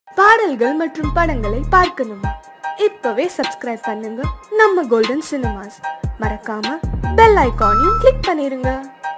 பாடல்கள் மற்றும் படங்களை பார்க்கணுமா இப்பவே சப்ஸ்கிரைப் பண்ணுங்க நம்ம கோல்டன் சினிமாஸ் மறக்காம பெல் ஐகானையும் கிளிக் பண்ணிருங்க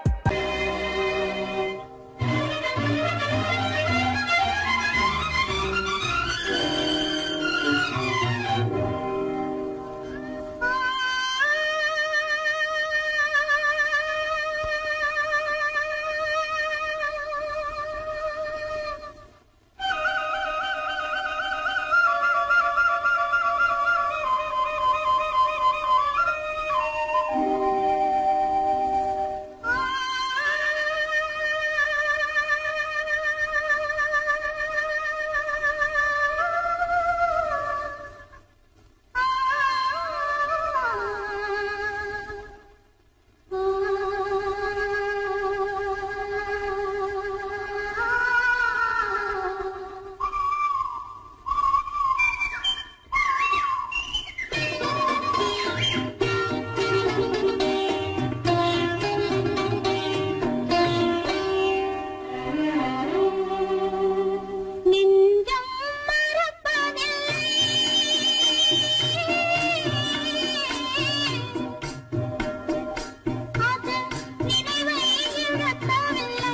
நெஞ்சம் மறப்பதில்லை அது நினைவை இழக்கவில்லை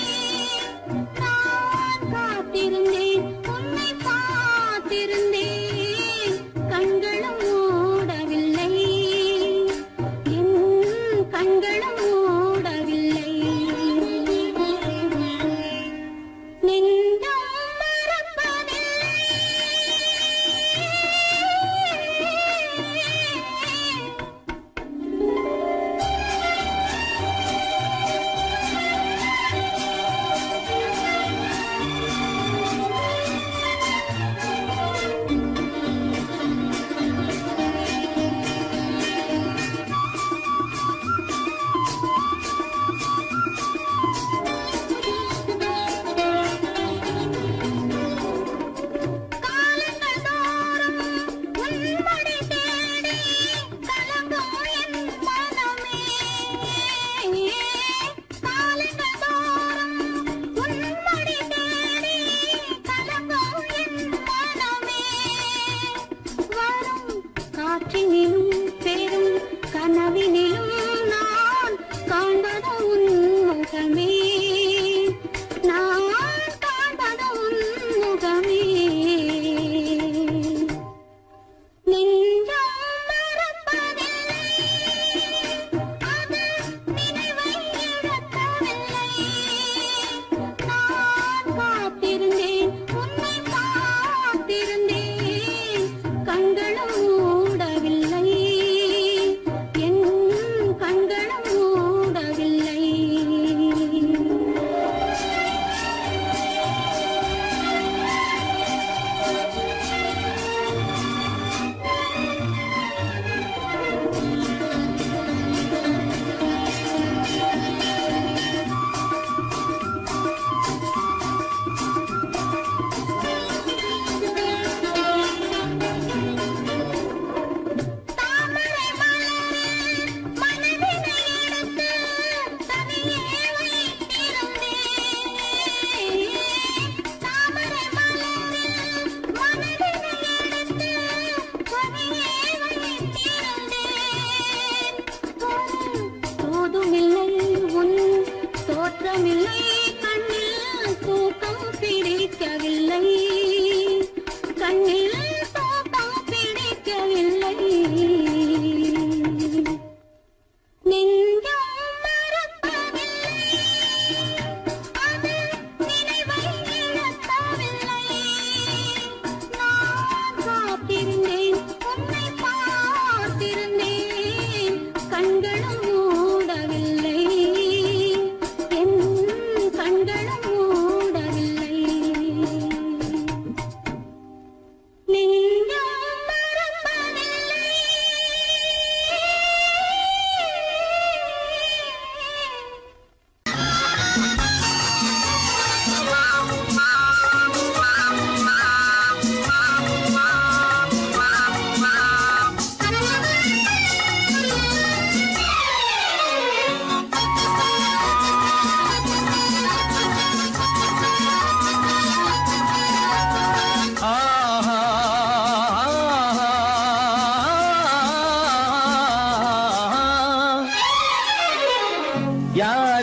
நான் காத்திருந்தேன் உன்னை பார்த்திருந்தேன் கண்களும் மூடவில்லை என் கண்களும் மூடவில்லை நெஞ்சம் மறப்பதில்லை காலங்கள் தோறும் உன்மடி தேடி கலங்கும் என் மனமே காலங்கள் தோறும் உன்மடி தேடி கலங்கும் என் மனமே வரும் காற்றினிலும் பெரும் கனவினிலும் நான் காண்பது உன் முகமே நான் காண்பது உன் முகமே நெஞ்சம் மறப்பதில்லை அது நினைவை இழக்கவில்லை நான் காத்திருந்தேன் உன்னை பார்த்திருந்தேன் கண்களும் மூடவில்லை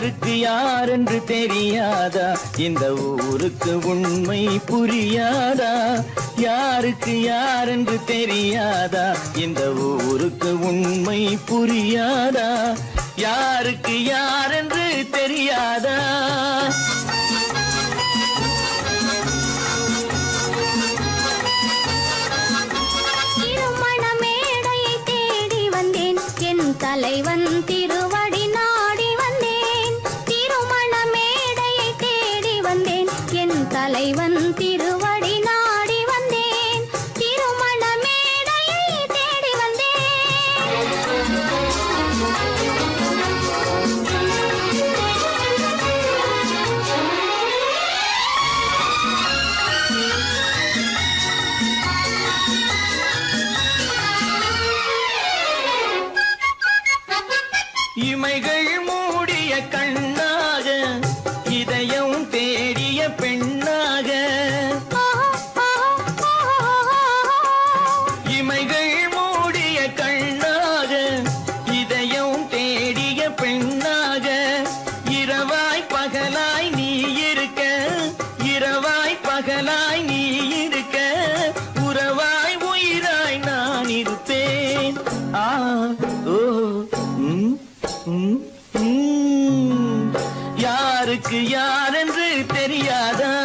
யாருக்கு யாரென்று தெரியாதா இந்த ஊருக்கு உண்மை புரியாதா யாருக்கு யாரென்று தெரியாதா இந்த ஊருக்கு உண்மை புரியாதா யாருக்கு யாரென்று தெரியாதா திருமண மேடையை தேடி வந்தேன் என் தலைவன் திருவடி நாடி வந்தேன் திருமண மேடையை தேடி வந்தேன் என் தலைவன் திருவடி நாடி வந்தேன் திருமண மேடையை தேடி இமைகள் மூடிய கண்ணாக இதயம் தேடிய பெண்ணாக இமைகள் மூடிய கண்ணாக இதயம் தேடிய பெண்ணாக இரவாய் பகலாய் நீ இருக்க இரவாய் பகலாய் நீ இருக்க உறவாய் உயிராய் நான் இருப்பேன் ஆ ஓ ம், ம், ம். யாருக்கு யாரென்று தெரியாதா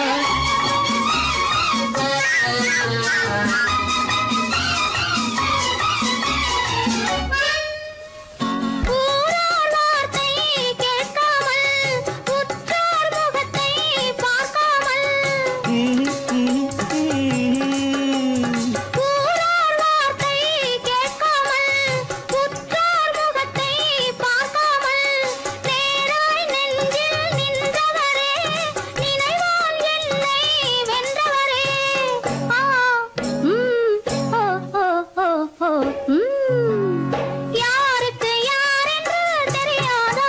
ஊரார் வார்த்தை கேட்காமல் உற்றார் முகத்தை பார்க்காமல் ம், ம், ம். ஊரார் வார்த்தை கேட்காமல் உற்றார் முகத்தை பார்க்காமல் நேராய் நெஞ்சில் நின்றவரே நினைவால் என்னை வென்றவரே ஆ ம் ஓ ஓ ஓ ஓ ம் யாருக்கு யாரென்று தெரியாதா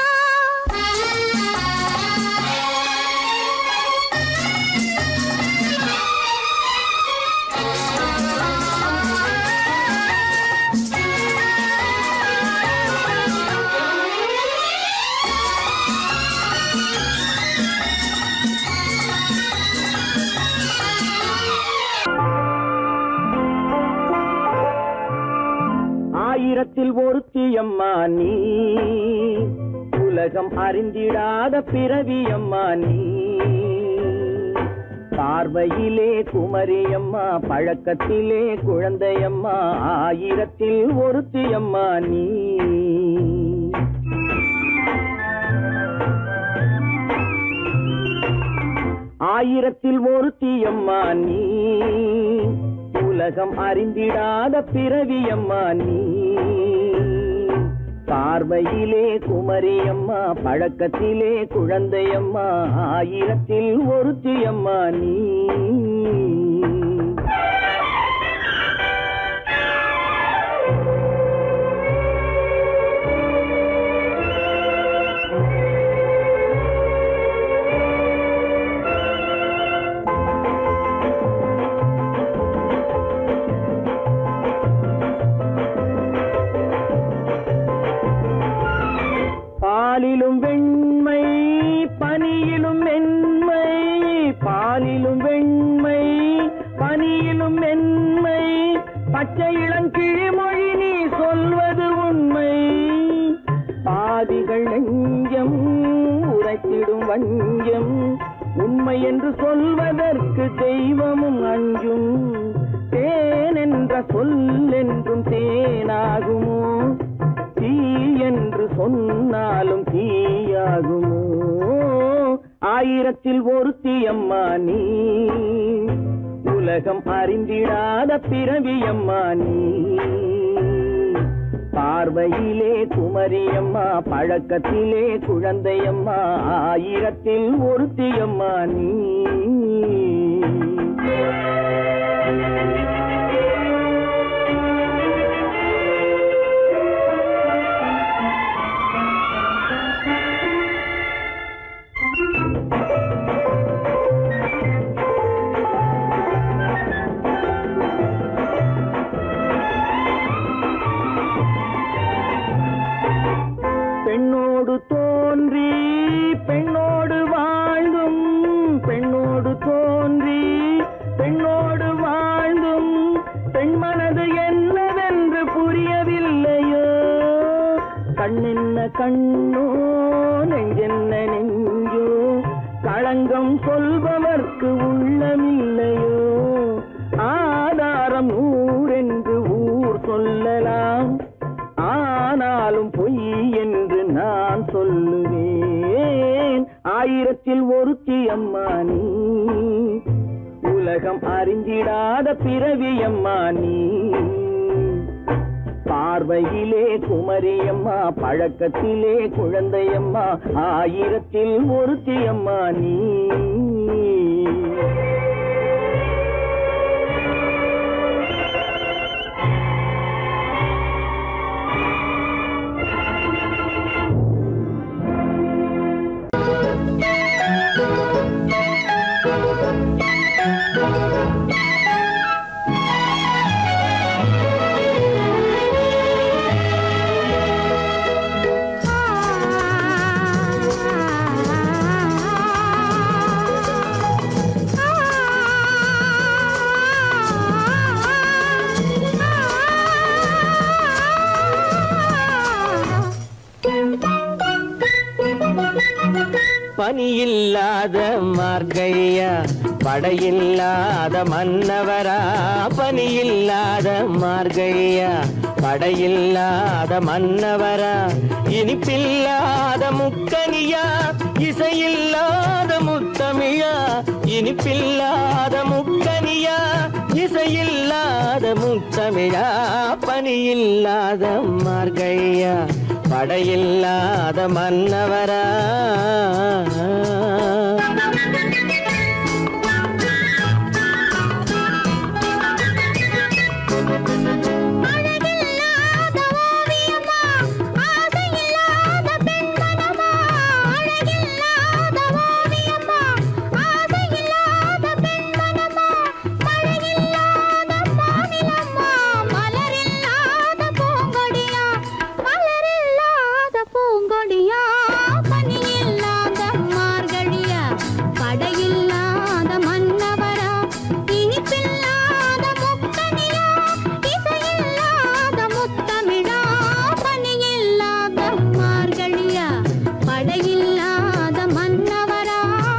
ஆயிரத்தில் ஒருத்தியம்மா நீ உலகம் அறிந்திடாத பிறவியம்மா நீ பார்வையிலே குமரியம்மா பழக்கத்திலே குழந்தையம்மா ஆயிரத்தில் ஒருத்தியம்மா நீ ஆயிரத்தில் ஒருத்தியம்மா நீ உலகம் அறிந்திடாத பிறவியம்மா நீ பார்வையிலே குமரியம்மா பழக்கத்திலே குழந்தையம்மா ஆயிரத்தில் ஒருத்தியம்மா நீ பாலிலும் வெண்மை பனியிலும் மென்மை பாலிலும் வெண்மை பனியிலும் மென்மை பச்சை இளங்கிழிமொழி நீ சொல்வது உண்மை பாதிகள் நெஞ்சம் உரைத்திடும் வஞ்சம் உண்மை என்று சொல்வதற்கு தெய்வமும் அஞ்சும் தேன் என்ற சொல் என்றும் தேனாகுமோ தீ என்று சொன்னாலும் தீயாகுமோ ஆயிரத்தில் ஒருத்தியம்மா நீ உலகம் அறிந்திடாத பிறவியம்மா நீ பார்வையிலே குமரியம்மா பழக்கத்திலே குழந்தையம்மா ஆயிரத்தில் ஒருத்தியம்மா நீ பெண்ணோடு தோன்றி கண்ணோ நெஞ்சென்ன நெஞ்சோ களங்கம் சொல்பவர்க்கு உள்ளமில்லையோ ஆதாரம் ஊரென்று ஊர் சொல்லலாம் ஆனாலும் பொய் என்று நான் சொல்லுவேன் ஆயிரத்தில் ஒருத்தி அம்மா நீ உலகம் அறிஞ்சிடாத பிறவி அம்மா நீ பார்வையிலே குமரியம்மா பழக்கத்திலே குழந்தையம்மா ஆயிரத்தில் ஒருத்தி அம்மா நீ பனியில்லாத மார்கையா படையில்லாத மன்னவரா பனியில்லாத மார்கையா படையில்லாத மன்னவரா இனிப்பில்லாத முக்கனியா இசையில்லாத முத்தமிழா இனிப்பில்லாத முக்கனியா இசையில்லாத முத்தமிழா பனியில்லாத மார்கையா படையில்லாத மன்னவரா அழகில்லாத ஓவியமா ஆசையில்லாத பெண்மனமா அழகில்லாத ஓவியமா ஆசையில்லாத பெண்மனமா மழையில்லாத மாநிலமா மலரில்லாத பூங்கொடியா மலரில்லாத பூங்கொடியா பனியில்லாத மார்கழியா படையில்லாத மன்னவரா இனிப்பில்லாத முக்கனியா இசையில்லாத முத்தமிழா பனியில்லாத மார்கழியா படையில்லாத மன்னவரா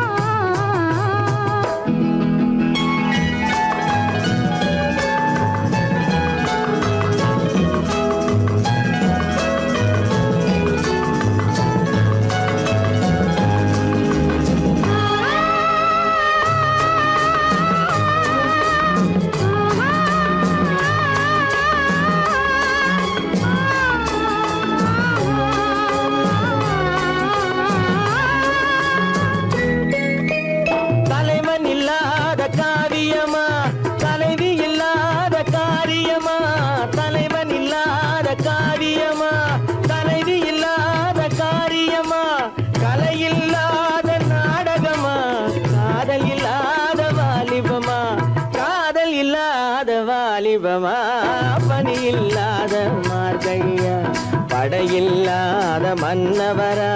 தலைவன் இல்லாத காரியமா தலைவி இல்லாத காரியமா தலைவன் இல்லாத காரியமா தலைவி இல்லாத காரியமா கலை இல்லாத நாடகமா காதல் இல்லாத வாலிபமா காதல் இல்லாத வாலிபமா பணி இல்லாத மார்கையா படையில்லாத மன்னவரா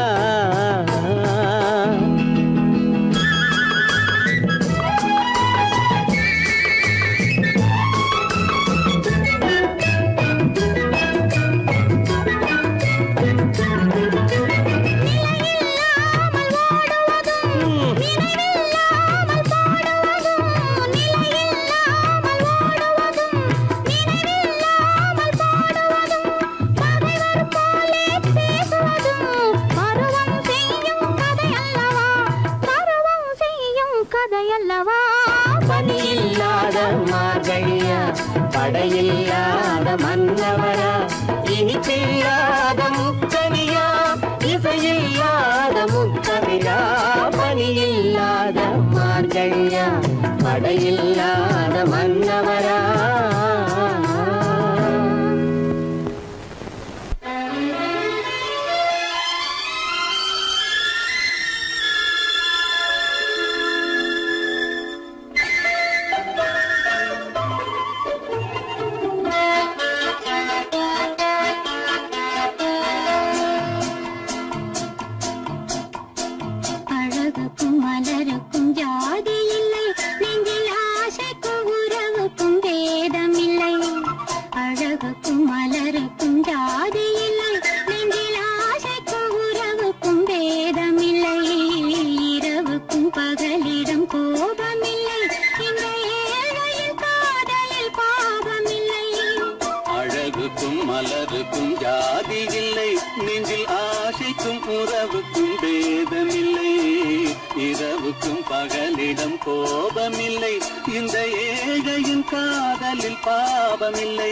கதையல்லவா பணியில்லாத மார்கழியா படையில்லாத மன்னவரா இனிப்பில்லாத முக்கனியா இசையில்லாத முக்கமிழா பணியில்லாத மார்கழியா படையில்லாத மன்னவரா அழகுக்கும் மலருக்கும் ஜாதி இல்லை நெஞ்சில் ஆசைக்கும் உறவுக்கும் அழகுக்கும் மலருக்கும் ஜாதி இல்லை நெஞ்சில் ஆசைக்கும் உறவுக்கும் பேதமில்லை இரவுக்கும் பகலிடம் கோபமில்லை இந்த ஏழையின் காதலில் பாவமில்லை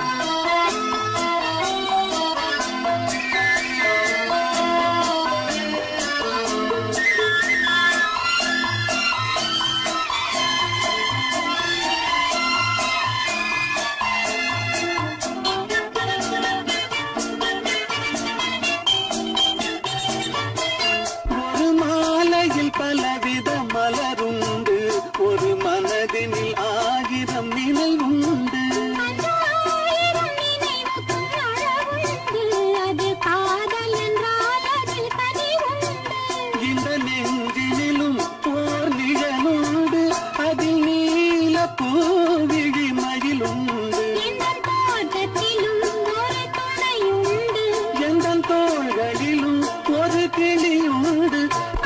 ஒரு மாலையில் பலவித மலருண்டு ஒரு மனதினில் ஆயிரம் நினைவுண்டு ஆயிரம் நினைவுக்கும் அழகுண்டு. அது காதல் என்றால் அதில் கனிவுண்டு. இந்த நெஞ்சினிலும் ஓர் நிழலுண்டு அதில் நீல பூவிழி மயிலுண்டு எந்தன் தோட்டத்திலும் ஒரு துணையுண்டு. எந்த தோள்களிலும் ஒரு கிளியுண்டு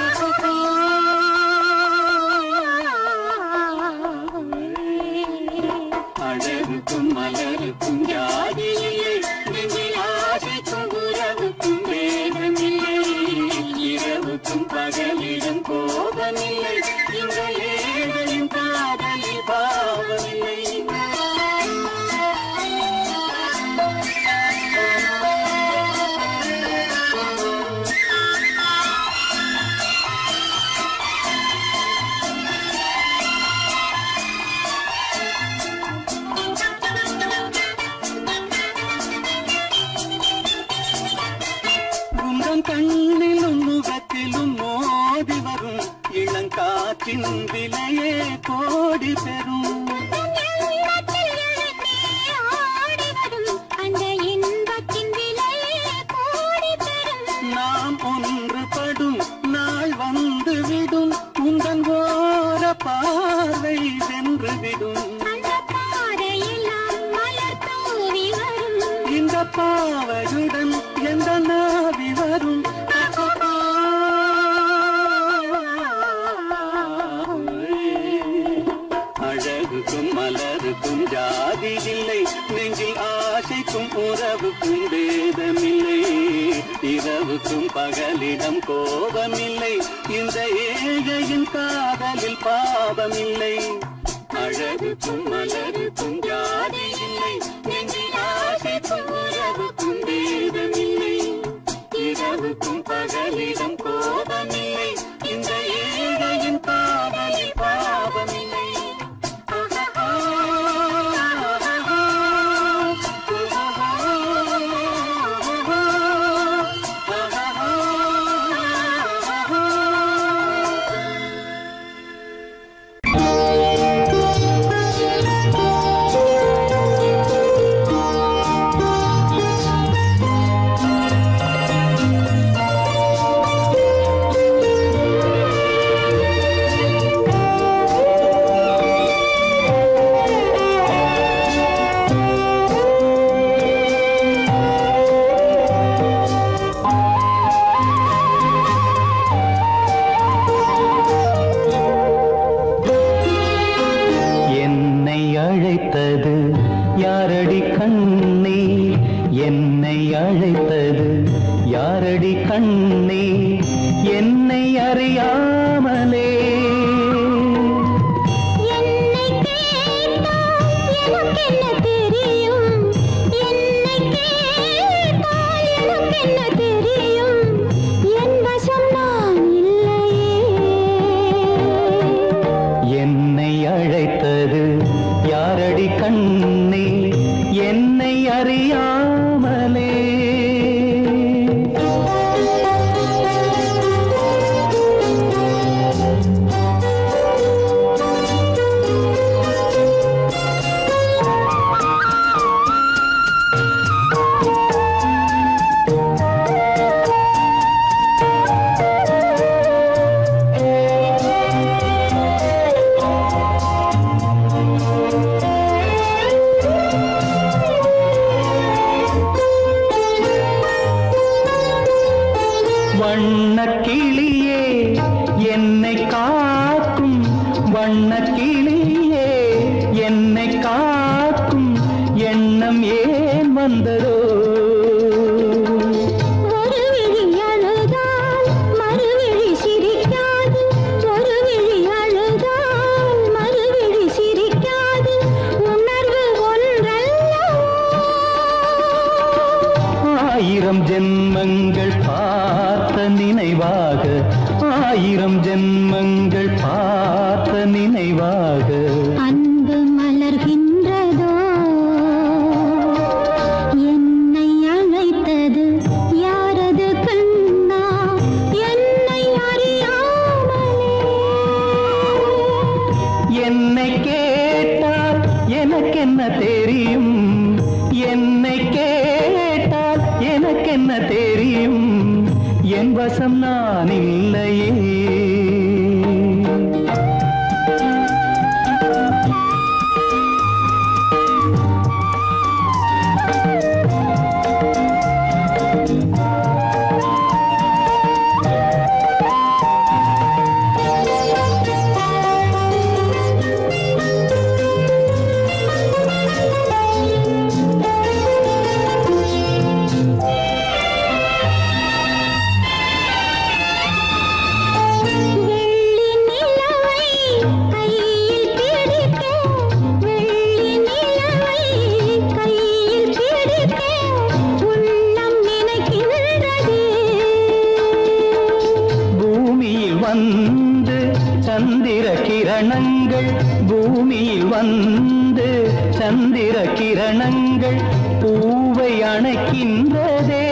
அழகுக்கும் மலருக்கும் ஜாதி இல்லை நெஞ்சில் ஆசைக்கும் உறவுக்கும் வேதமில்லை இரவுக்கும் பகலிடம் கோபமில்லை இந்த ஏழையின் காதலில் பாவமில்லை உந்தன் கண்ணிலும் முகத்திலும் மோதி வரும் இளங்காற்றின் விலையே கோடி பெறும் உள்ளத்தில் எழுந்தே ஆடி வரும் அந்த இன்பத்தின் விலையே கோடி பெறும் நாம் ஒன்றுபடும் நாள் வந்து விடும் உந்தன் ஓர பார்வை வென்று விடும் அந்த பாறையெல்லாம் மலர் தூவி வரும் இந்த பாவையுடன் எந்த நாவி வரும் அழகுக்கும் மலருக்கும் ஜாதி இல்லை நெஞ்சில் ஆசைக்கும் உறவுக்கும் வேதமில்லை இரவுக்கும் பகலிடம் கோபமில்லை இந்த ஏழையின் காதலில் பாவமில்லை அழகுக்கும் மலருக்கும் ஜாதி இல்லை நெஞ்சில் ஆசைக்கும் உறவுக்கும் வேதமில்லை இரவுக்கும் பகலிடம் கோபமில்லை இந்த ஏழையின் காதலில் பாவமில்லை என்னை அழைத்தது யாரடி கண்ணே என்னை அழைத்தது யாரடி கண்ணே என்னை அறியாமலே என்னை கேட்டால் எனக்கென்ன தெரியும் என்னை கேட்டால் எனக்கென்ன தெரியும் என் வசம் நான் இல்லையே என்னை அழைத்தது யாரடி கண்ணே என்னை அறியாமலே ஆ வந்ததோ ஒரு விழி அழுதால் மறுவிழி சிரிக்காது ஒரு விழி அழுதால் மறுவிழி சிரிக்காது உணர்வு ஒன்றல்லவோ ஆயிரம் ஜென்மங்கள் பார்த்த நினைவாக ஆயிரம் ஜென்மங்கள் பார்த்த நினைவாக அன்பு மலர்கின்றதோ என்னை அழைத்தது யாரது கண்ணா என்னை அறியாமலே என்னை கேட்டால் எனக்கென்ன தெரியும் என்னை கேட்டால் எனக்கென்ன தெரியும் என் வசம் நான் இல்லையே வெள்ளி நிலவை கையில் பிடிக்க வெள்ளி நிலவை கையில் பிடிக்க உள்ளம் நினைக்கின்றதே பூமியில் வந்து சந்திர கிரணங்கள் பூமியில் வந்து சந்திர கிரணங்கள் பூவை அணைக்கின்றதே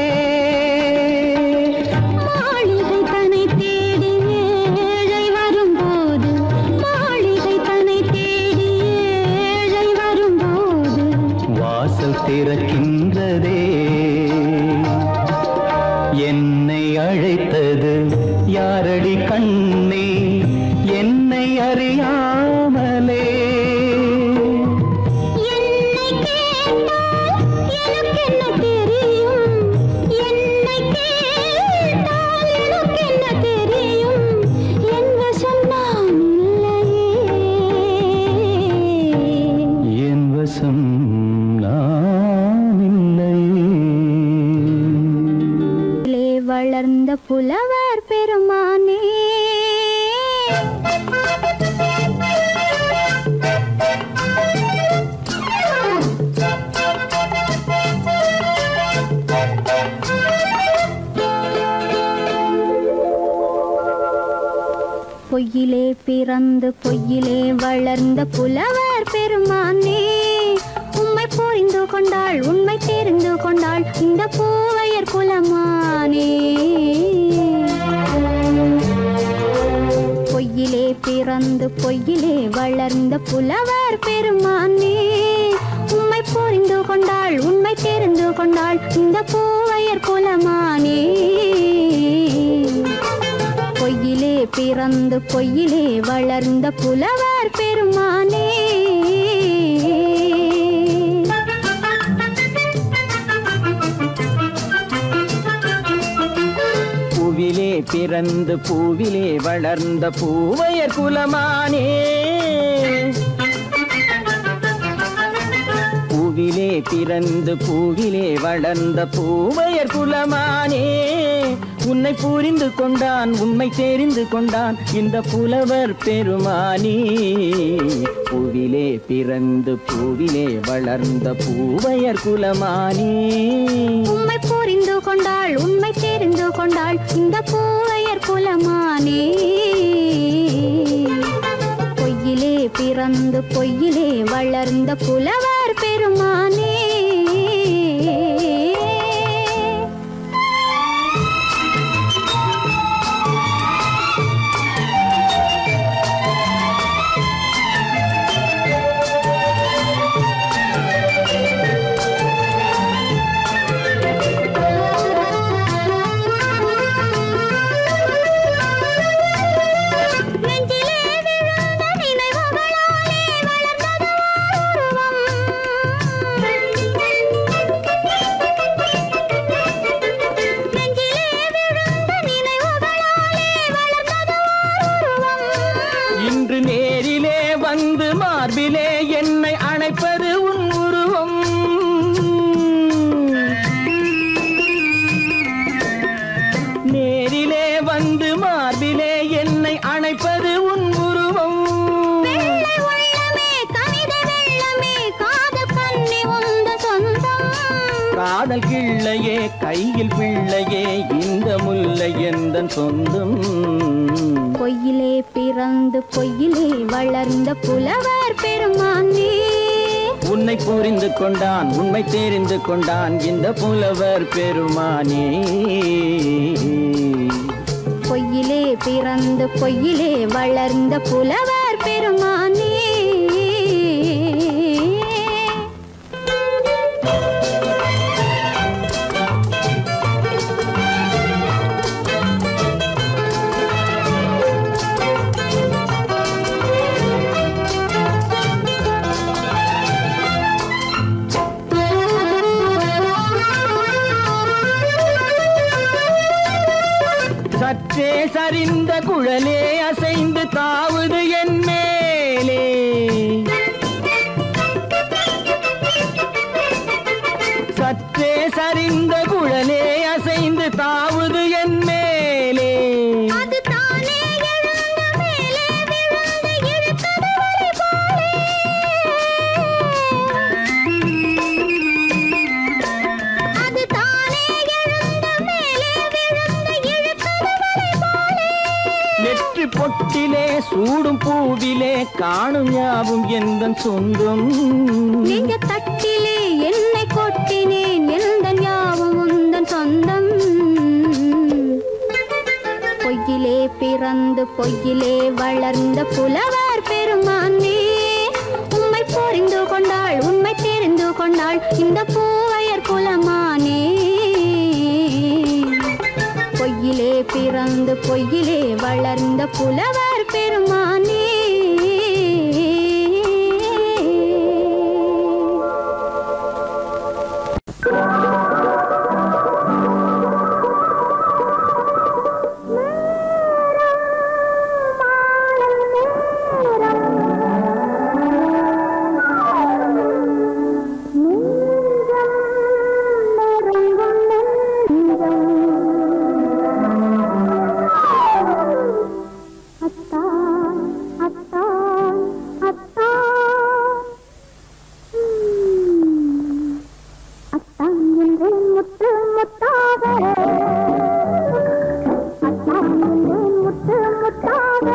மாளிகை தன்னை தேடி ஏழை வரும்போது மாளிகை தன்னை தேடி ஏழை வரும்போது வாசல் திறக்கின்றதே என்னை அழைத்தது யாரடி கண்ணே என்னை அறியாமலே என்னை கேட்டால் எனக்கென்ன தெரியும் என்னை கேட்டால் எனக்கென்ன தெரியும் என் வசம் நான் இல்லையே என் வசம் நான் இல்லையே லே வளர்ந்த புலவர் பெருமானே பொய்யிலே பிறந்து பொய்யிலே வளர்ந்த புலவர் பெருமானே உம்மை புரிந்து கொண்டாள் உண்மை தெரிந்து கொண்டாள் இந்த பூவையர் குலமானே பொய்யிலே பிறந்து பொய்யிலே வளர்ந்த புலவர் பெருமானே உம்மை புரிந்து கொண்டாள் உண்மை தெரிந்து கொண்டாள் இந்த பூவையர் குலமானே பொய்யிலே பிறந்து பொய்யிலே வளர்ந்த புலவர் பெருமானே பூவிலே பிறந்து பூவிலே வளர்ந்த பூவையர் குலமானே பூவிலே பிறந்து பூவிலே வளர்ந்த பூவையர் குலமானே உன்னை புரிந்து கொண்டான் உண்மை தெரிந்து கொண்டான் இந்த புலவர் பெருமானே பூவிலே பிறந்து பூவிலே வளர்ந்த பூவையர் குலமானே உம்மை புரிந்து கொண்டாள் உண்மை தெரிந்து கொண்டாள் இந்த பூவையர் குலமானே பொய்யிலே பிறந்து பொய்யிலே வளர்ந்த புலவர் பெருமானே நெஞ்சிலே விழுந்த நினைவுகளாலே வளர்ந்தது உருவம். நெஞ்சிலே விழுந்த நினைவுகளாலே வளர்ந்தது உருவம். இன்று நேரிலே வந்து மார்பிலே என்னை அணைப்பது உன் உருவம் காதல் கிள்ளையே கையில் பிள்ளையே இந்த முல்லை எந்தன் சொந்தம் பொய்யிலே பிறந்து பொய்யிலே வளர்ந்த புலவர் பெருமானே உன்னை புரிந்து கொண்டான் உண்மை தெரிந்து கொண்டான் இந்த புலவர் பெருமானே பொய்யிலே பிறந்து பொய்யிலே வளர்ந்த புலவர் பெருமானே சற்றே சரிந்த குழலே அசைந்து தாவுது என் மேலே சற்றே சரிந்த குழலே அசைந்து தாவுது என் மேலே அது தானே எழுந்த மேலே விழுந்து இழுத்தது வலை போலே. அது தானே எழுந்த மேலே விழுந்து இழுத்தது வலை போலே. நெற்றி பொட்டிலே சூடும் பூவிலே காணும் யாவும் எந்தன் சொந்தம் நெஞ்ச தட்டிலே என்னை கொட்டினேன் எந்த யாவும் உந்தன் சொந்தம் பொய்யிலே பிறந்து பொய்யிலே வளர்ந்த புலவர் பெருமானே உம்மை புரிந்து கொண்டாள் உண்மை தெரிந்து கொண்டாள் இந்த பூவையர் குலமானே பொய்யிலே பிறந்து பொய்யிலே வளர்ந்த புலவர் பெருமானே அத்தான் அத்தான் அத்தான் உம். அத்தான் என்று முத்து முத்தாக அத்தான் என்று முத்து முத்தாக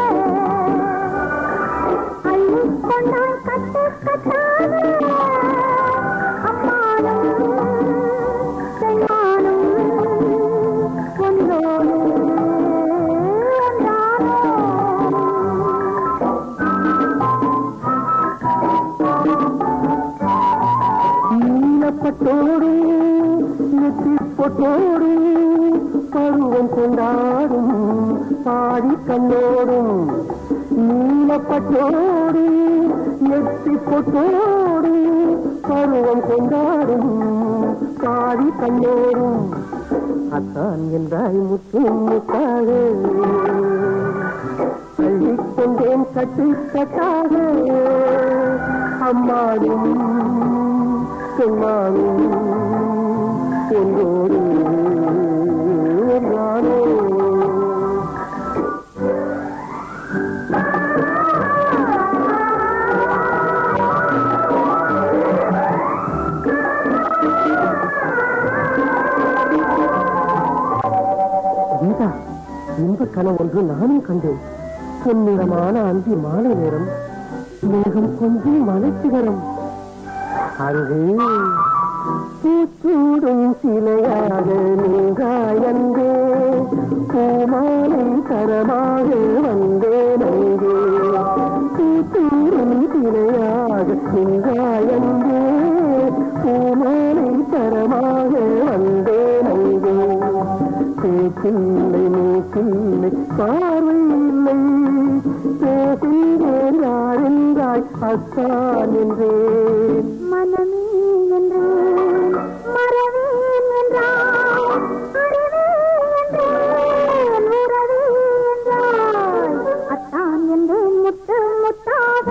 அள்ளிக் கொண்டாய் கட்டு கட்டாக அம்மானும் பெண்மானும் ஒன்றோடு ஒன்றானோ நீலப்பட்டோடு நெற்றிப்பொட்டோடு பருவம் கொண்டாடும் பாடி கண்ணோடும் நீலப்பட்டோடு நெற்றிப்பொட்டோடு பருவம் கொண்டாடும் பாடி கண்ணோடும் அத்தான் என்றாய் முற்றும் முத்தாக அள்ளிக் கொண்டேன் கட்டு கட்டாக அம்மாடும் சொன்னாலும் என்னோடு நானோ கீதா இன்ப கனவு ஒன்று நானும் கண்டேன் பொன்னிறமான அந்தி மாலை நேரம் மேகம் கொஞ்சம் மலைச்சிகரம் அங்கு பூச்சூடும் சிலையாக நீங்காயந்தே பூமாலை தரமாக வந்தேன் அங்கே பூச்சூடும் சிலையாக நீங்காயந்தே பூமாலை தரமாக வந்தேன் அங்கே பேச்சில்லை மூக்கில்லை பார்வை இல்லை பேசுகிறேன் யாரென்றாய் அத்தான் என்றேன் மனமே என்றேன் மறவேன் என்றாய் அறிவே என்றேன் உறவே என்றாய் அத்தான் என்றேன் முத்து முத்தாக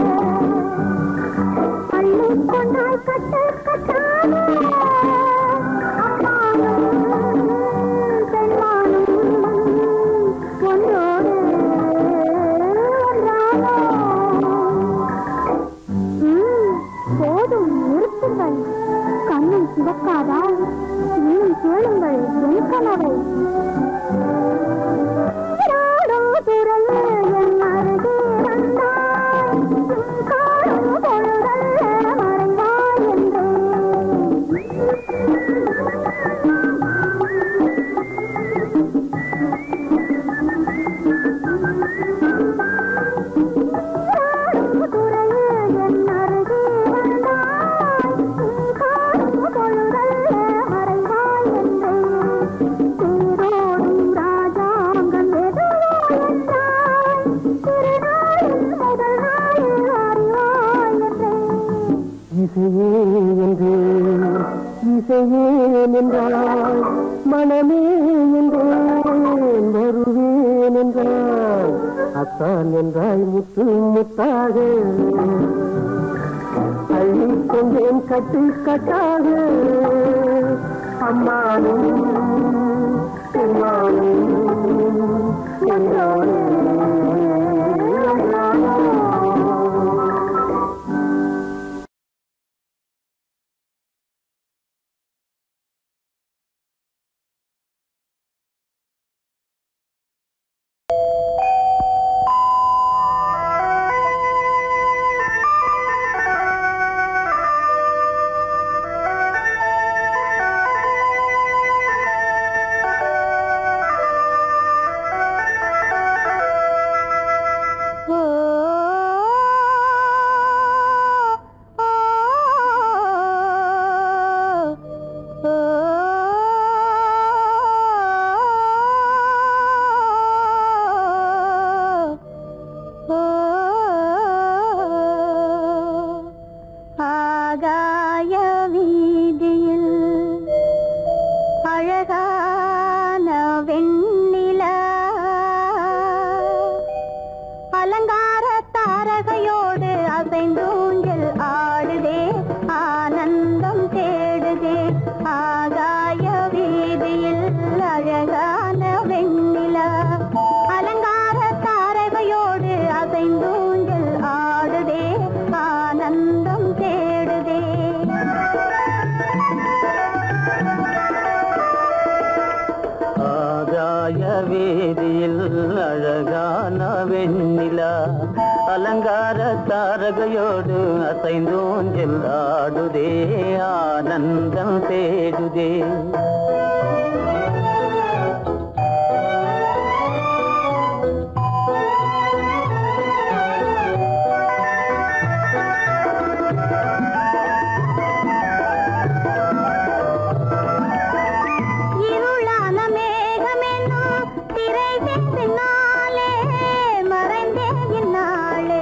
பள்ளி கொண்டாய் கட்டு கட்டாக அம்மானும் பெண்மானும் ஒன்றோடு ஒன்றானோ உம், போதும் நிறுத்துங்கள் கண்ணும் சிவக்காதா இன்னும் கேளுங்கள் என் கனவை நீராடும் துறையே என் அருகே வந்தாய். காணும் பொழுதல்ல மறைவாய் என்றேன். நீராடும் துறையே என் அருகே வந்தாய். காணும் பொழுதல்ல மறைவாய் என்றேன். தேரோடும் ராஜாங்கம் எதுவோ என்றாய். திருநாளின் முதல் நாளில் அறிவாய் என்றேன். இசையே என்றேன் இசையே என்றால் மனமே என்றேன் வருவேன் என்றால் அத்தான் என்றாய் முத்து முத்தாக அள்ளிக் கொண்டேன் கட்டு கட்டாக அம்மானும் பெருமானும் என்றானே ஆகாய வீதியில் அழகான வெண்ணிலா அலங்கார தாரகையோடு அசைந்தூஞ்சல் ஆடுதே ஆனந்தம் தேடுதே ஆகாய வீதியில் அழகான வெண்ணிலா அலங்கார தாரகையோடு அசைந்தூஞ்சல் ஆடுதே ஆனந்தம் தேடுதே ஆகாய வேதியில் அழகான வெண்ணிலா அலங்கார தாரகையோடு அசைந்தோஞ்சல் ஆடுதே ஆனந்தம் தேடுதே இருளான மேகமென்னும் திரை பின்னாலே மறைந்தே இந்நாளே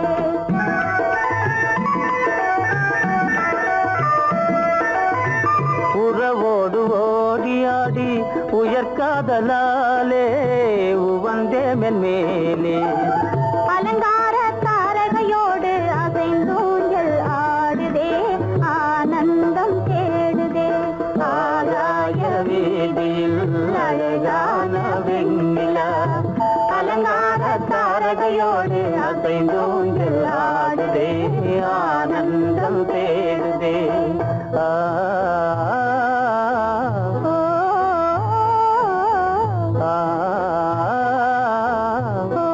உறவோடு ஓடியாடி உயர்காதலாலே உவந்தே மென்மேலே அலங்கார தாரகையோடு அசைந்தூஞ்சல் ஆடுதே ஆனந்தம் தேடுதே ஆகாய வீதியில் அழகான வெண்ணிலா அலங்கார தாரகையோடு அசைந்தூஞ்சல் ஆடுதே ஆனந்தம் தேடுதே ஆ ஓ, ஆ, ஓ,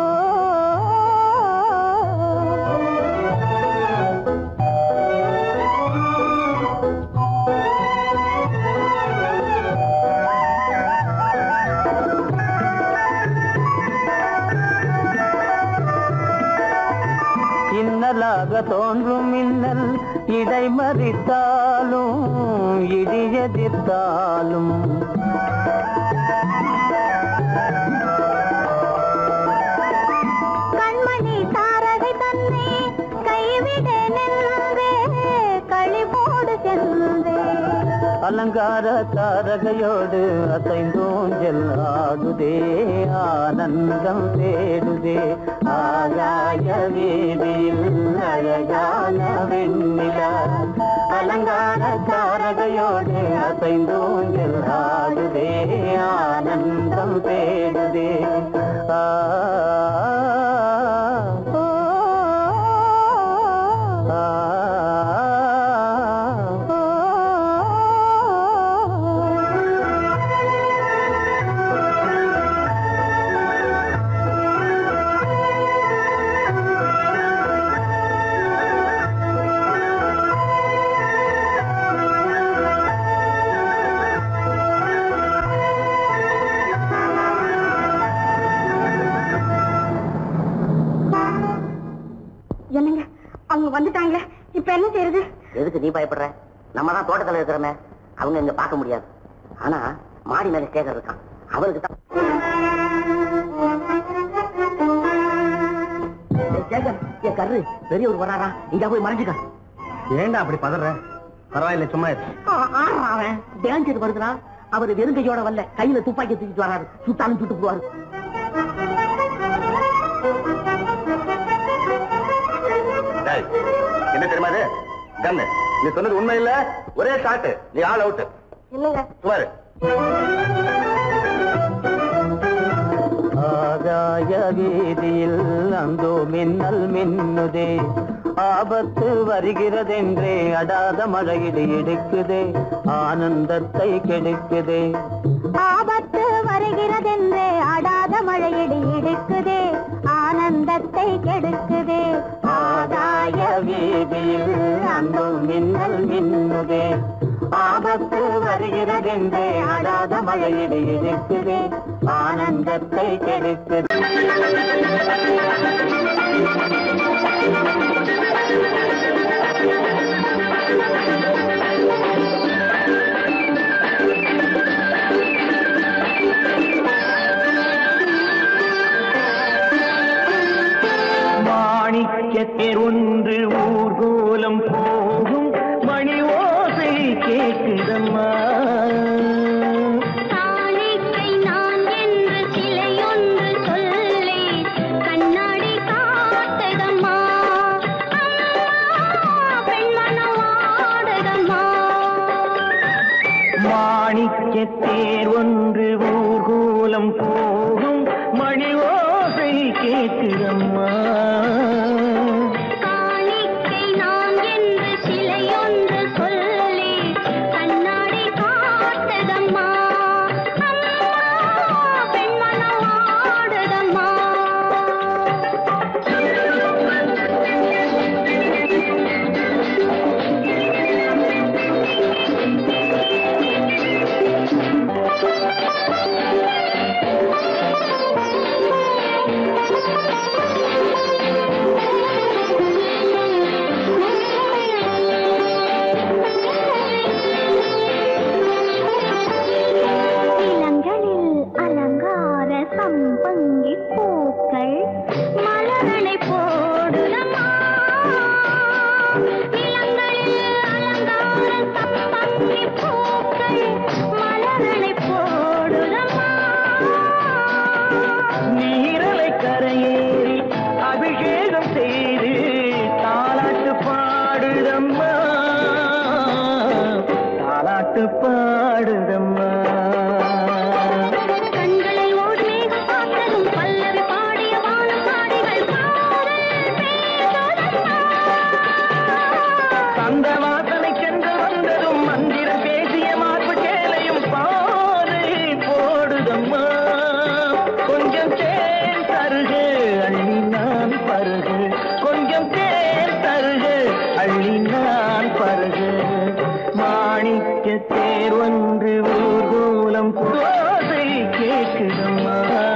இன்னலாக தோன்றும் மின்னல் இடைமறித்தாலும் இடியதிர்த்தாலும் கண்மணி தாரகை தன்னை கைவிட நின்றே களிபோடு சென்றே அலங்கார தாரகையோடு அசைந்தோஞ்சல் ஆடுதே ஆனந்தம் தேடுதே ஆகாய வீதியில் அழகான வெண்ணிலா அலங்கார தாரகையோடு அசைந்தோஞ்சல் ஆடுதே ஆனந்தம் தேடுதே ஆ ஓ, ஆ இப்ப என்ன செய்யறது எதுக்கு நீ பயப்படுற நம்ம தான் தோட்டத்துல இருக்கிறோமே அவங்க இங்க பார்க்க முடியாது ஆனா மாடி மேல ஸ்டேஜர் இருக்கான் அவருக்கு தான் ஏய், சேகர், ஏய், கர்ரு பெரியவர் வராரா இங்க போய் மறைஞ்சுக்க ஏன்டா அப்படி பதற பரவாயில்ல சும்மா இரு. அவன் டேஞ்சர் வருதுனா அவர் வெறுங்கையோட வரல கையில துப்பாக்கி தூக்கிட்டு வராரு சுத்தாலும் சுட்டு போவாரு என்ன தெரியுமா இது கண்ணு நீ சொன்னது உண்மை இல்ல ஒரே ஷாட் நீ ஆள் அவுட் இல்லங்க சுமாரு ஆகாய வீதியில் அந்தோ மின்னல் மின்னுதே ஆபத்து வருகிறதென்றே அடாத மழையிடு இடுக்குதே ஆனந்தத்தை கெடுக்குதே ஆபத்து வருகிறதென்றே அடாத மழையடி இடுக்குதே ஆனந்தத்தை கெடுக்குதே ஆகாய வீதியில் அந்தோ மின்னல் மின்னுதே ஆபத்து வருகிறதென்றே அடாத மழையிடு இடுக்குதே ஆனந்தத்தை கெடுக்குதே மாணிக்கத்தில் ஒன்று ஊர்கோலம் போகும் மணி ஓசை கேட்குதம்மா காணிக்கை நான் என்று சிலையொன்று சொல்லே கண்ணாடி காட்டதம்மா பெண்மனம் ஆடுதம்மா மாணிக்கத்தேர் ஒன்று ஊர்கோலம் போகும் மணி ஓசை கேட்குதம்மா காணிக்கை நான் என்று சிலையொன்று சொல்லே கண்ணாடி காட்டதம்மா பெண்மனம் ஆடுதம்மா இளங்களில் அலங்கார சம்பங்கி பூக்கள் மலரனை போடுதம்மா இளங்களில் அலங்கார சம்பங்கி பூக்கள் மலரனை போடுதம்மா நீரலை கரையேறி அபிஷேகம் செய்து தாலாட்டு பாடுதம்மா தாலாட்டு பாடுதம்மா கண்களை ஓடி மேகம் பார்த்ததும் பல்லவி பாடிய வானம் பாடிகள் காதல் பேசுதம்மா அந்த வாசனை சென்று வந்ததும் மந்திரம் பேசிய மார்பு சேலையும் பாதை போடுதம்மா கொஞ்சம் தேன் தருகு அள்ளி நான் பருகு கொஞ்சம் தேன் தருகு அள்ளி நான் பருகு மாணிக்க தேர் ஒன்று ஊர்கோலம் தோசை கேட்குதம்மா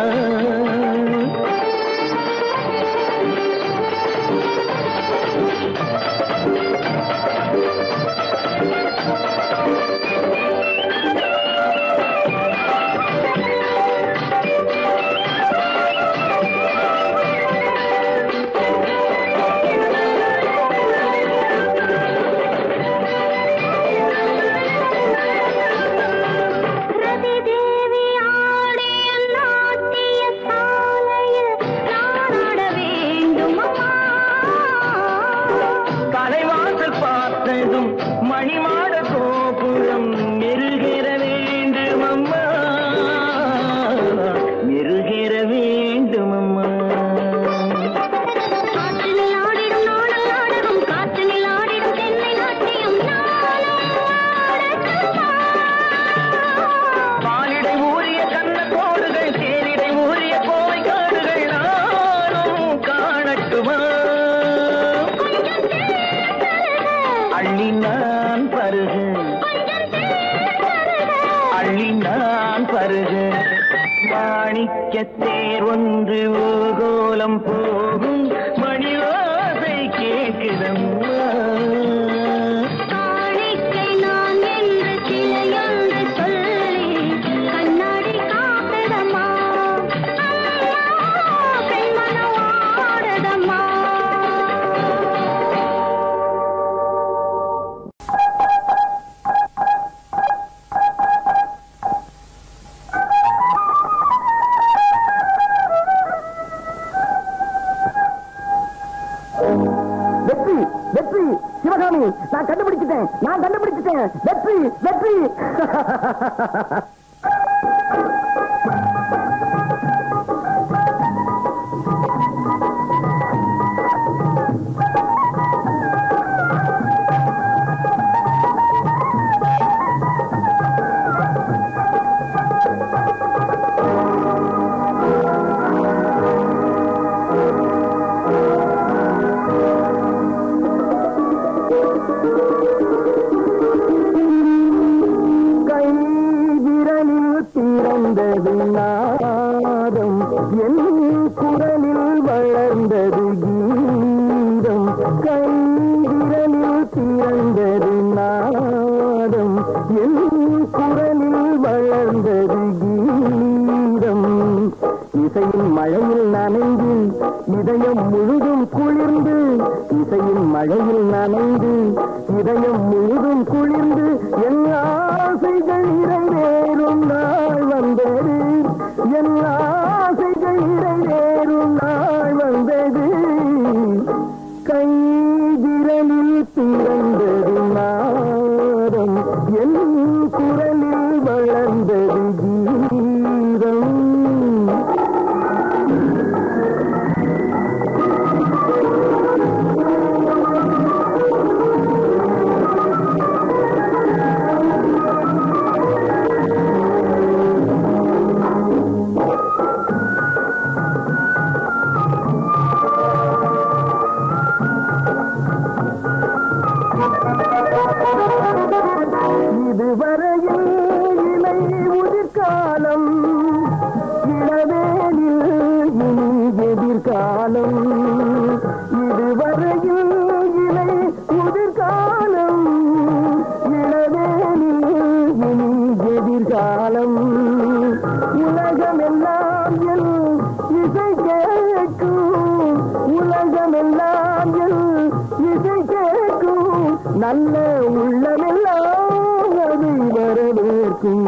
ரதி தேவி ஆடிய நாட்டிய சாலையில் நான் ஆட வேண்டும் அம்மா தலைவாசல் பார்த்ததும் மணிமாட கோபுரம் மெருகிற வேண்டும் அம்மா மெருகிற வேண்டும் அம்மா காற்றினில் ஆடிடும் நாடல் நாடகம் காற்றினில் ஆடிடும் தென்னை நாட்டியம் நானும் ஆடட்டுமா? பாலிடை ஊறிய கண்ண கோடுகள் தேரிடை ஊறிய கோவை காடுகள் நானும் காணட்டுமா கொஞ்சம் தேன் தருக, அள்ளி நான் பருகு கொஞ்சம் தேன் தருக. அள்ளி நான் பருகு மாணிக்க தேர் ஒன்று ஊர்கோலம் போகும் மணி ஓசை கேட்குதம்மா நான் கண்டுபிடிச்சிட்டேன் நான் கண்டுபிடிச்சிட்டேன் வெற்றி வெற்றி கை விரலில் பிறந்தது நாதம் என் குரலில் வளர்ந்தது கீதம் கை விரலில் பிறந்தது நாதம் என் குரலில் வளர்ந்தது கீதம் இசையின் மழையில் நனைந்து இதயம் முழுதும் குளிர்ந்து இசையின் மழையில் நனைந்து இதயம் முழுதும் குளிர்ந்து என் ஆசைகள் நிறைவேறும் நாள் வந்தது என் ஆசைகள் நிறைவேறும் நாள் வந்தது கை விரலில் பிறந்தது நாதம் என் குரலில் வளர்ந்தது கீதம் இதுவரையில் இலை உதிர்காலம் இளவேனில் இனி எதிர்காலம் இதுவரையில் இலை உதிர்காலம் இளவேனில் இனி எதிர்காலம் உலகமெல்லாம் என் இசை கேட்கும் உலகமெல்லாம் என் இசை கேட்கும் நல்ல உள்ளமெல்லாம் அதை வரவேற்கும்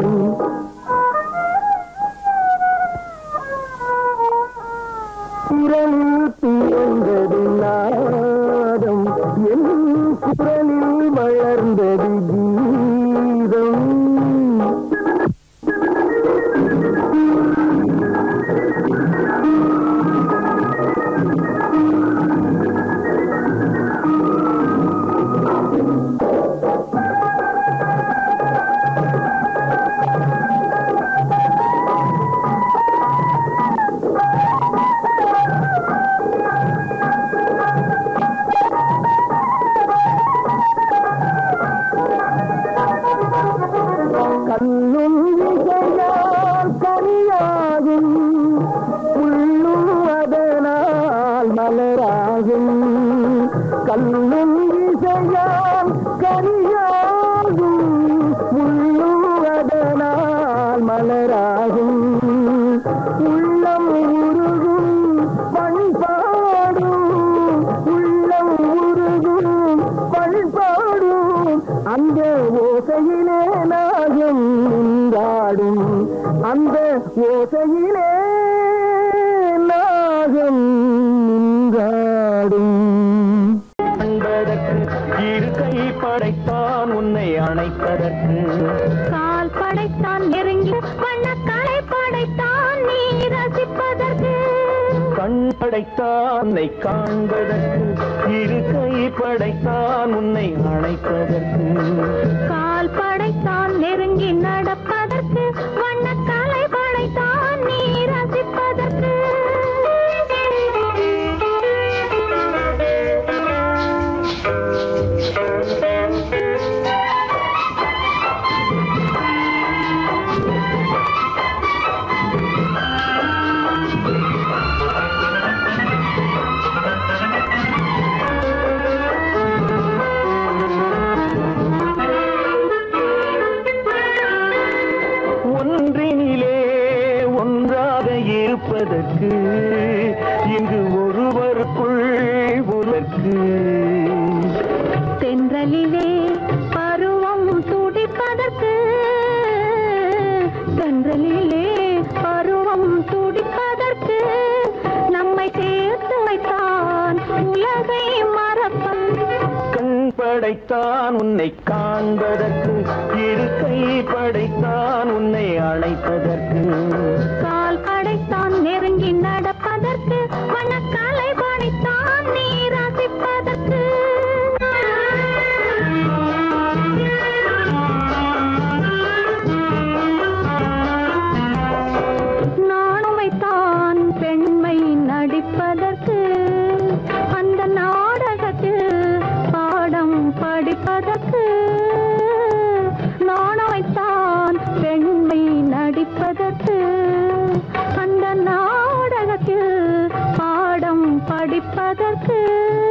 குரலில் பிறந்தது நாதம் என் குரலில் வளர்ந்தது கீதம் கண்ணும் இசையால் கனியாகும் புல்லும் அதனால் மலராகும் கண்ணும் இசையால் கனியாகும் புல்லும் அதனால் மலராகும் உள்ளம் உருகும் பண்பாடும் உள்ளம் உருகும் பண்பாடும் அந்த ஓசையிலே நாகம் நின்றாடும் அந்த ஓசையிலே நாகம் நின்றாடும் அன்பதற்கு இரு கை படைத்தான் உன்னை அணைப்பதற்கு கால் படைத்தான் நெருங்கி வண்ணக்கலை படைத்தான் நீ ரசிப்பதற்கு கண் படைத்தான் உன்னை காண்பதற்கு இரு கை படைத்தான் உன்னை அணைப்பதற்கு கால் படைத்தான் நெருங்கி நடப்பதற்கு வண்ணக்கலை படைத்தான் நீ ரசிப்பதற்கு ஒன்றினிலே ஒன்றாக இருப்பதற்கு இங்கு ஒருவருக்குள் ஒருவருக்கு தென்றலிலே பருவம் துடிப்பதற்கு தென்றலிலே பருவம் துடிப்பதற்கு நம்மை சேர்த்து வைத்தான் உலகை மறப்பன் கண் படைத்த படைத்தான் உன்னை காண்பதற்கு இருக்கை படைத்தான் உன்னை அழைப்பதற்கு கால் படைத்தான் நெருங்கி நடப்பதற்கு வனக்காலை படைத்தான் நீ ரசிப்பதற்கு நாணுமைத்தான் பெண்மை நடிப்பதற்கு அந்த நாடகத்தில் பாடம் படிப்பதற்கு நாணுமைத்தான் பெண்மை நடிப்பதற்கு அந்த நாடகத்தில் பாடம் படிப்பதற்கு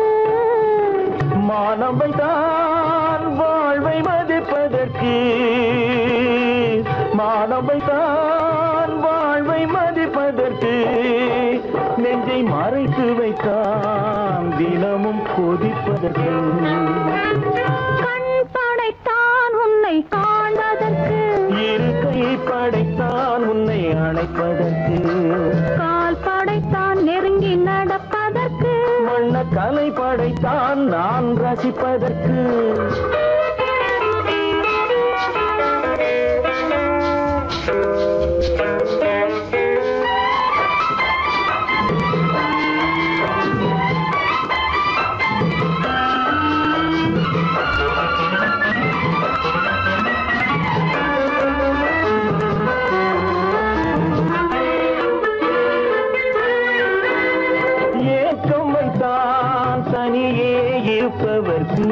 மானவை தான் வாழ்வை மதிப்பதற்கு மானவை தான் வாழ்வை மதிப்பதற்கு நெஞ்சை மறைத்து வைத்தான் தினமும் கொதிப்பதற்கு கண் படைத்தான் உன்னை காண்பதற்கு இருக்கை படைத்தான் உன்னை அணைப்பதற்கு கால் படைத்தான் நெருங்கி நடப்பதற்கு வண்ண கலை படைத்தான் நான் ரசிப்பதற்கு ஏக்கம் வைத்தான் தனியே இருப்பவர்க்கு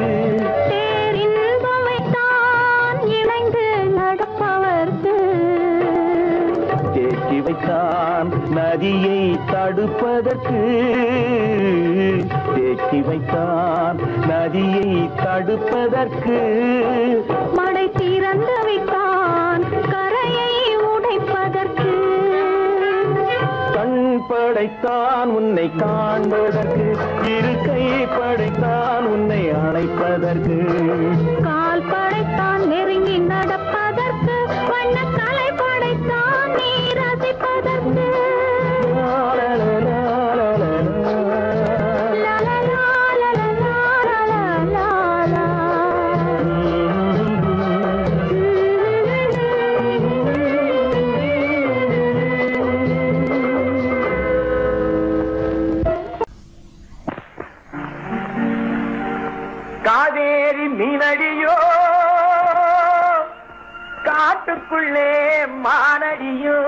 பேரின்பமைத்தான் இணைந்து நடப்பவர்க்கு தேக்கி வைத்தான் நதியை தடுப்பதற்கு தேக்கி வைத்தான் நதியை தடுப்பதற்கு மடை திறந்து வைத்தான் கரையை உடைப்பதற்கு கண் படைத்தான் உன்னை காண்பதற்கு இருக்கை படைத்தான் உன்னை அணைப்பதற்கு கால் படைத்தான் நெருங்கி நடப்பதற்கு வண்ண கலை படைத்தான் நீ ரசிப்பதற்கு லலலா, லலலா, லலலா. காவேரி மீனடியோ காட்டுக்குள்ளே மானடியோ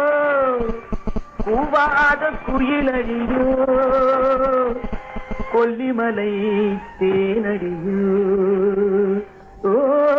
கூவாத குயிலடியோ கொல்லிமலை தேனடியோ ஓ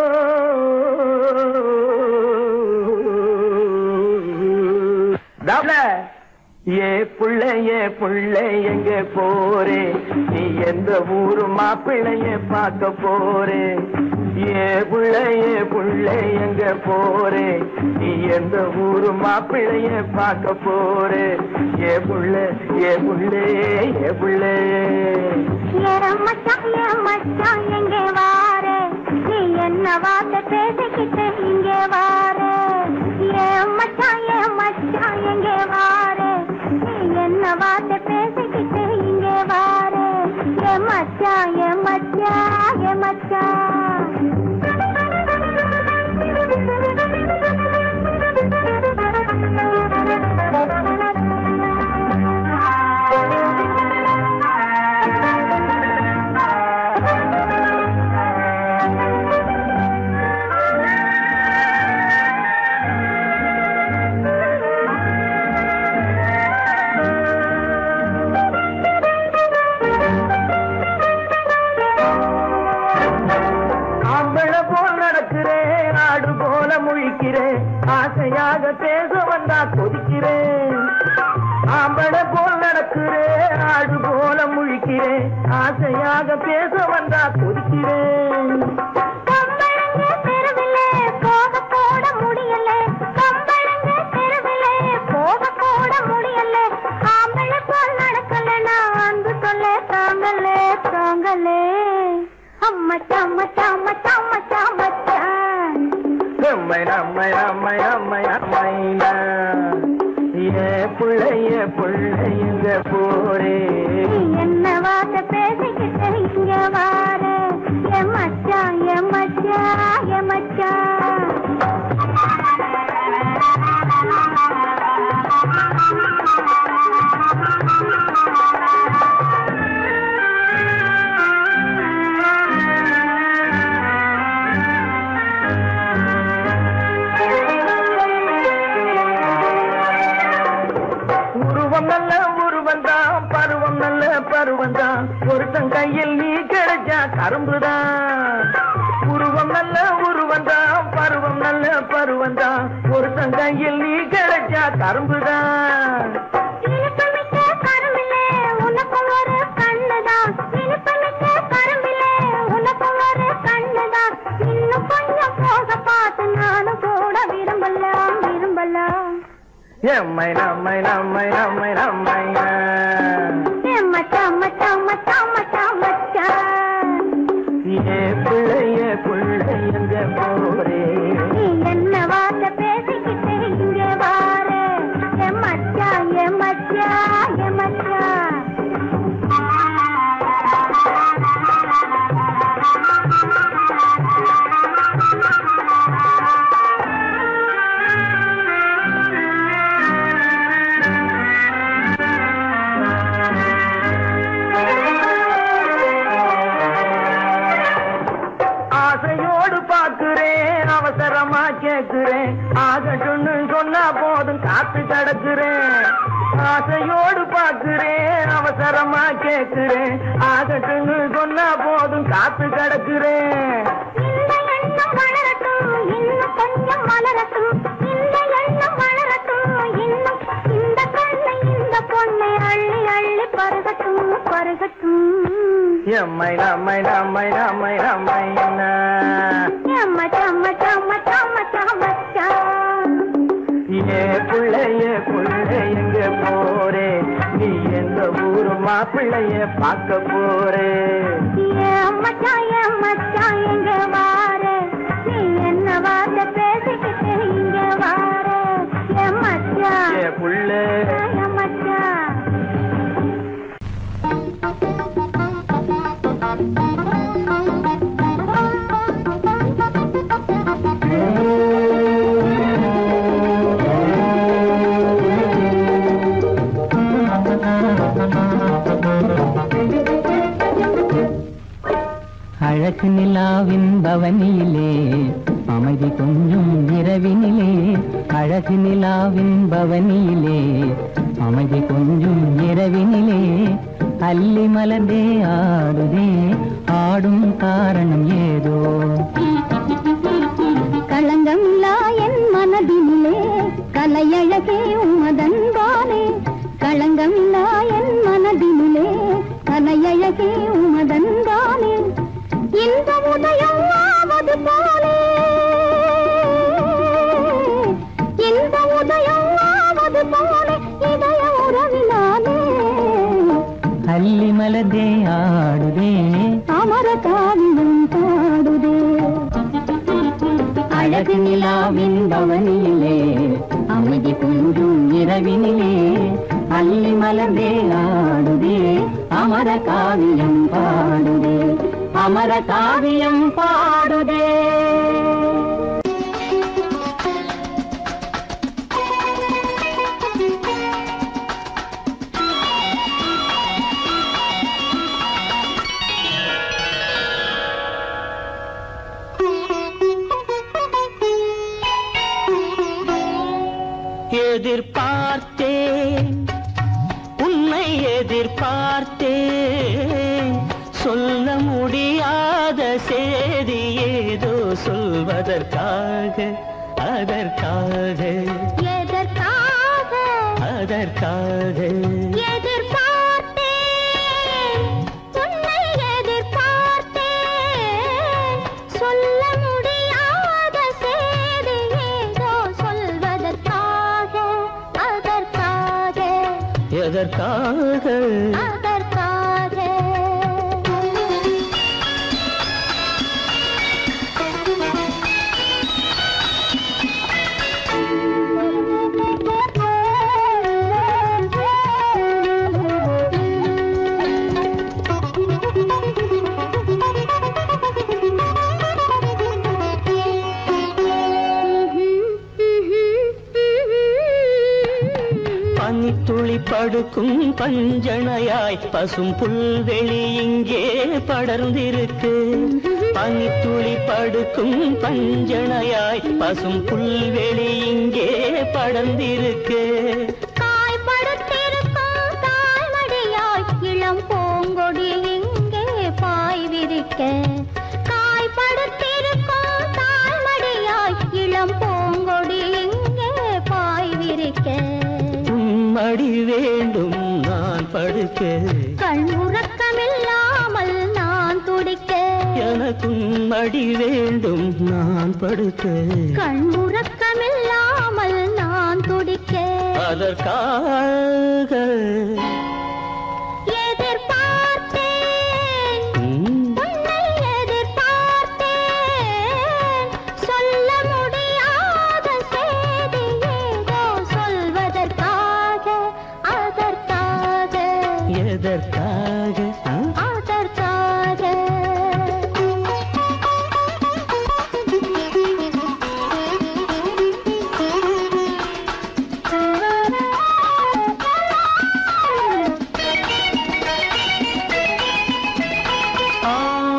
தவள ஏ புள்ள ஏ புள்ள எங்க போறே நீ எந்த ஊரு மாப்பிள்ளைய பார்க்க போறே ஏ புள்ள ஏ புள்ள எங்க போறே நீ எந்த ஊரு மாப்பிள்ளைய பார்க்க போறே ஏ புள்ள ஏ புள்ளே ஏ புள்ளே ஏன் மச்சான், ஏன் மச்சான், எங்கே வாரு? நீ என்ன வார்த்தை பேசிக்கிட்டு இங்கே வாரு? ஏன் மச்சான், ஏன் மச்சான், எங்கே வாரு? நீ என்ன வார்த்தை பேசிக்கிட்டு இங்கே வாரு? ஏன் மச்சான், ஏன் மச்சான், ஏன் ஆம்பள போல் நடக்கிறேன் ஆடு போல முழிக்கிறேன் ஆசையாக பேச வந்தா கொதிக்கிறேன் ஆம்பள போல் நடக்கிறேன் ஆடு போல முழிக்கிறேன் ஆசையாக பேச வந்தா கொதிக்கிறேன் கம்பளங்க தெருவிலே போக போட முடியல கம்பளங்க தெருவிலே போக போட முடியல ஆம்பளை போல் நடக்கல நான் அன்பு சொல்ல தாங்கலே தாங்கலே அம்மச்சா அம்மச்சா அம்மச்சா அம்மச்சா அம்மச்சான் அம்மை அம்மை அம்மை அம்மை அம்மைனா ஏ பிள்ளைய பிள்ளைங்க போரே நீ என்ன வார்த்தை பேசிக்கிட்டு இங்க வாரு என் மச்சான் ஏ மச்சான் உருவம் நல்ல உருவம் தான் பருவம் நல்ல பருவம் தான் ஒருத்தன் கையில் நீ கிடைச்சா கரும்புதான் உருவம் நல்ல உருவம் தான் பருவம் நல்ல பருவம் தான் ஒருத்தன் கையில் நீ கிடைச்சா கரும்புதான் இனிப்புமிக்க கரும்பிலே உனக்கும் ஒரு கண்ணுதான் இனிப்புமிக்க கரும்பிலே உனக்கும் ஒரு கண்ணுதான் இன்னும் கொஞ்சம் போக பார்த்து நானும் கூட விரும்பலாம் விரும்பலாம் எம்மை நம்மை நம்மை நம்மை நம்மையா ஏ மச்சான் மச்சான் மச்சான் மச்சான் மச்சான் ஏ பிள்ளைய பிள்ளை எங்க போரே நீ என்ன வார்த்தை பேசிக்கிட்டு இங்கே வாரு ஏ மச்சான் ஏ மச்சான் ஏ மச்சான் ஆசையோடு பாக்குறேன் அவசரமா கேக்குறேன் ஆகட்டும்னு சொன்னா போதும் காத்து கிடக்குறேன் ஆசையோடு பாக்குறேன் அவசரமா கேக்குறேன் ஆகட்டும்னு சொன்னா போதும் காத்து கிடக்குறேன் இந்த எண்ணம் வளரட்டும் இன்னும் கொஞ்சம் வளரட்டும் இந்த எண்ணம் வளரட்டும் இன்னும் இந்த கண்ணை இந்த பொண்ணை அள்ளி அள்ளி பருகட்டும் பருகட்டும் எம்மை நம்மை நம்மை நம்மை நம்மை என்ன ஏம்மா சம்ம சம்ம சம்ம சம்மச்சான் ஏ பிள்ளைய பிள்ளை எங்க போறே நீ எந்த ஊரு மாப்பிள்ளைய பார்க்க போறே ஏன் மச்சான் ஏன் மச்சான் எங்க வாரு நீ என்ன வார்த்தை பேசிக்கிட்டு இங்க வாரு ஏன் மச்சான் ஏ புள்ள ஏன் மச்சான் அழகு நிலாவின் பவனியிலே அமைதி கொஞ்சம் இரவினிலே அழகு நிலாவின் பவனியிலே அமைதி கொஞ்சம் இரவினிலே அல்லி மலர்ந்தே ஆடுதே ஆடும் காரணம் ஏதோ களங்கமில்லா என் மனதினிலே கலையழகே உமதன்பாலே களங்கமில்லா என் மனதினிலே கலையழகே உமதன்பாலே இந்த உதயம் ஆவது போலே இந்த உதயம் ஆவது போலே இதய உறவினாலே அல்லி மலர்ந்தே ஆடுதே அமர காவியம் பாடுதே அழகு நிலாவின் பவனியிலே அமைதி கொஞ்சம் இரவினிலே அள்ளி மலர்ந்தே ஆடுதே அமர காவியம் பாடுதே அமர காவியம் பாடுதே எதிர்பார்த்தேன் உன்னை எதிர்பார்த்தேன் சொல்ல முடியாத செய்தி ஏதோ சொல்வதற்காக அதற்காக எதற்காக அதற்காக எதிர்பார்த்தேன் உன்னை எதிர்பார்த்தேன் சொல்ல முடியாத செய்தி ஏதோ சொல்வதற்காக அதற்காக எதற்காக அதற்காக படுக்கும் பஞ்சணையாய் பசும் புல்வெளி இங்கே படர்ந்திருக்கு பனித்துளி படுக்கும் பஞ்சணையாய் பசும் புல்வெளி இங்கே படர்ந்திருக்கு காய்படுத்திருக்கும் தாய்மடியாய் இளம் பூங்கொடி இங்கே பாய் விரிக்க காய்படுத்திருக்கும் தாய்மடியாய் இளம் பூங்கொடி இங்கே பாய் விரிக்க உம்மடி வேண்டும் நான் படுக்க கண் உறக்கமில்லாமல் நான் துடிக்க எனக்கும் மடி வேண்டும் நான் படுக்க கண் உறக்கமில்லாமல் நான் துடிக்க அதற்காக எதிர்பார்த்தேன் ம், உன்னை எதிர்பார்த்தேன் சொல்ல முடியாத செய்தி ஏதோ சொல்வதற்காக அதற்காக எதற்காக ஆ? ஆ,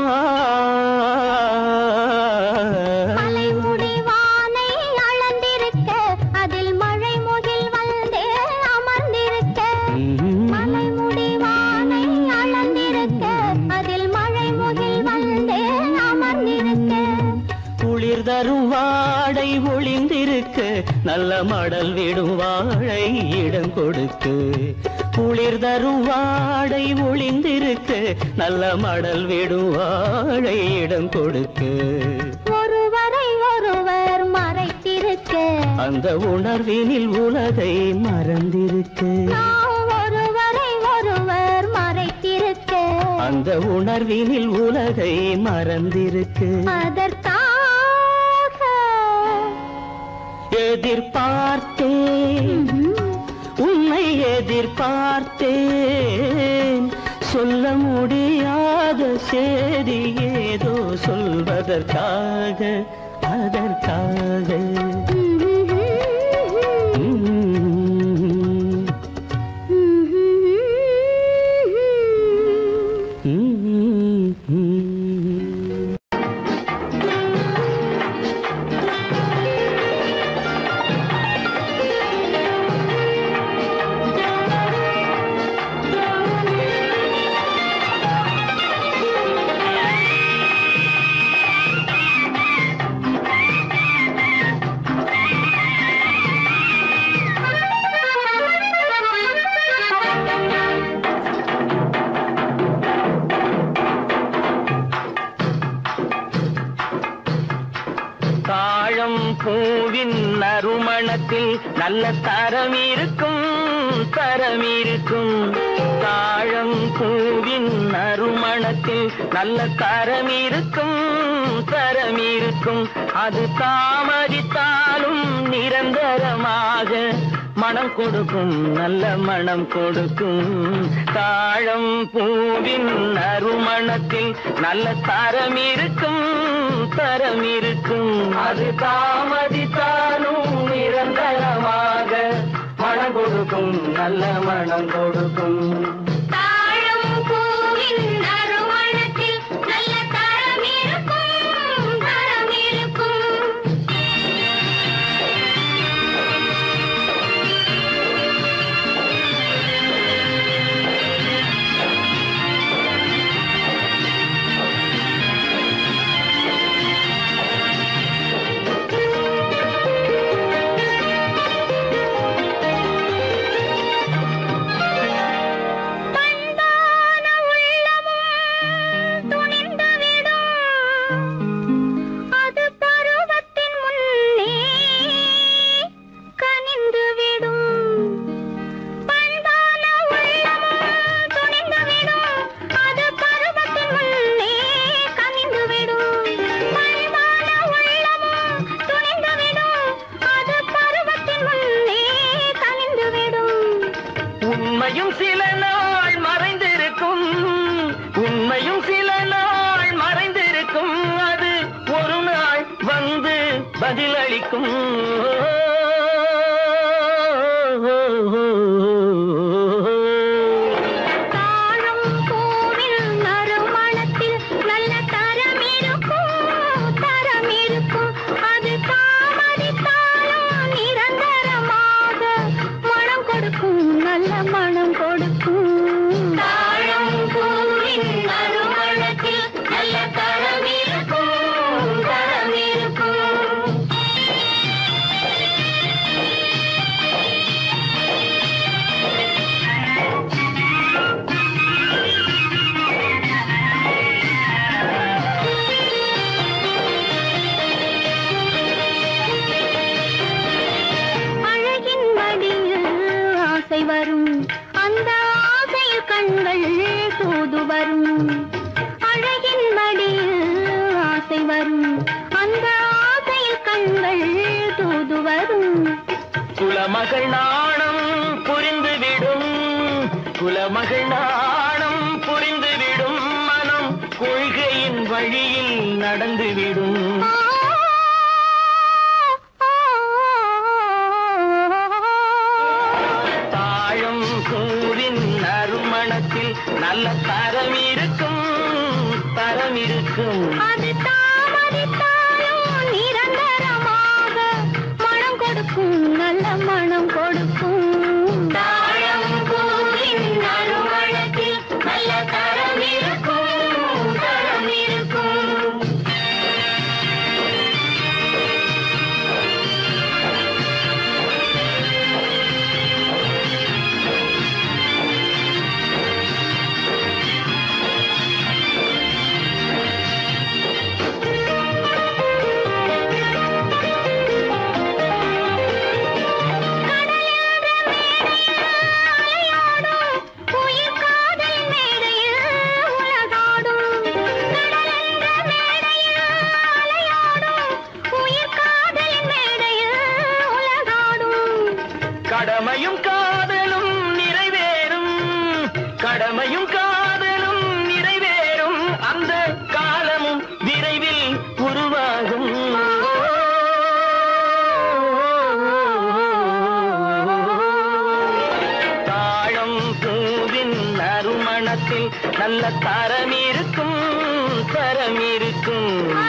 மலைமுடி வானை அளந்திருக்க அதில் மழை முகில் வந்தே அமர்ந்திருக்க ம், மலைமுடி வானை அளந்திருக்க அதில் மழை முகில் வந்தே அமர்ந்திருக்க குளிர் தரும் வாடை ஒளிந்திருக்கு நல்ல மடல் விடும் வாழை இடம் கொடுக்கு குளிர் தரும் வாடை ஒளிந்திருக்கு நல்ல மடல் விடும் வாழை இடம் கொடுக்கு ஒருவரை ஒருவர் மறைத்திருக்க அந்த உணர்வினில் உலகை மறந்திருக்கு நாம் ஒருவரை ஒருவர் மறைத்திருக்க அந்த உணர்வினில் உலகை மறந்திருக்கு அதற்காக எதிர்பார்த்தேன் உன்னை எதிர்பார்த்தேன் சொல்ல முடியாத செய்தி ஏதோ சொல்வதற்காக அதற்காக ம், ம், ம். தாழம் பூவின் நறுமணத்தில் நல்ல தரம் இருக்கும் தரம் இருக்கும் தாழம் பூவின் நறுமணத்தில் நல்ல தரம் இருக்கும் தரம் இருக்கும் அது தாமதித்தாலும் நிரந்தரமாக மனம் கொடுக்கும் நல்ல மனம் கொடுக்கும் தாழம் பூவின் நறுமணத்தில் நல்ல தரம் இருக்கும் தரம் இருக்கும் அது தாமதித்தாலும் நிரந்தரமாக மனம் கொடுக்கும் நல்ல மனம் கொடுக்கும் தாழம் பூவின் நறுமணத்தில் நல்ல தரம் இருக்கும் தரம் இருக்கும் பண்பான உள்ளமும் துணிந்துவிடும் அது பருவத்தின் முன்னே கனிந்துவிடும் பண்பான உள்ளமும் துணிந்துவிடும் அது பருவத்தின் முன்னே கனிந்துவிடும் பண்பான உள்ளமும் துணிந்துவிடும் அது பருவத்தின் முன்னே கனிந்துவிடும் உண்மையும் சில நாள் மறைந்திருக்கும் உண்மையும் சில நாள் மறைந்திருக்கும் அது ஒரு நாள் வந்து பதிலளிக்கும் ஆசை வரும் அந்த ஆசையில் கண்கள் தூது வரும் குலமகள் நாணம் புரிந்துவிடும் குலமகள் நாணம் புரிந்துவிடும் மனம் கொள்கையின் வழியில் நடந்துவிடும் தாழம் பூவின் நறுமணத்தில் நல்ல தரம் இருக்கும் தரம் இருக்கும் அது தாமதித்தாலும் நிரந்தரமாக மனம் கொடுக்கும் நல்ல மனம் கொடுக்கும் தாழம் பூவின் நறுமணத்தில் நல்ல தரம் இருக்கும் தரம் இருக்கும் உயிர் காதல் மேடையில் உலகாடும் கடலென்ற மேடையில் அலையாடும் உயிர் காதல் மேடையில் உலகாடும் கடமையும் காதலும் நிறைவேறும் கடமையும் காதலும் நிறைவேறும் அந்த காலமும் விரைவில் உருவாகும் தாழம் பூவின் நறுமணத்தில் நல்ல தரம் இருக்கும் தரம் இருக்கும்